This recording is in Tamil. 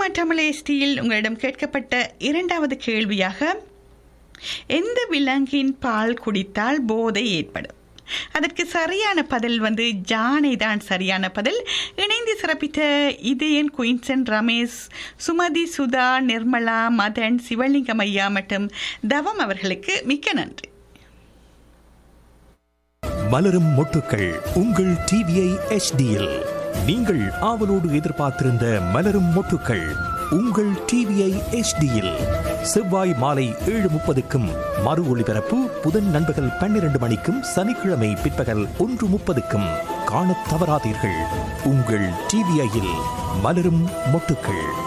சிஎம்ஆர் தமிழ் எஸ்டியில் உங்களிடம் கேட்கப்பட்ட இரண்டாவது கேள்வியாக எந்த விலங்கின் பால் குடித்தால் போதை ஏற்படும் அதற்கு சரியான பதில் வந்து ஜானை தான் சரியான பதில் இணைந்து சிறப்பித்த இதயன் குயின்சன் ரமேஷ் சுமதி சுதா நிர்மலா மதன் சிவலிங்கம் ஐயா மற்றும் தவம் அவர்களுக்கு மிக்க நன்றி மலரும் மொட்டுக்கள் உங்கள் டிவிஐ எச்டியில் நீங்கள் ஆவலோடு எதிர்பார்த்திருந்த மலரும் மொட்டுக்கள் உங்கள் டிவிஐ எச்டியில் செவ்வாய் மாலை ஏழு முப்பதுக்கும் மறு ஒளிபரப்பு புதன் நண்பகல் பன்னிரண்டு மணிக்கும் சனிக்கிழமை பிற்பகல் ஒன்று முப்பதுக்கும் காணத் தவறாதீர்கள் உங்கள் டிவிஐயில் மலரும் மொட்டுக்கள்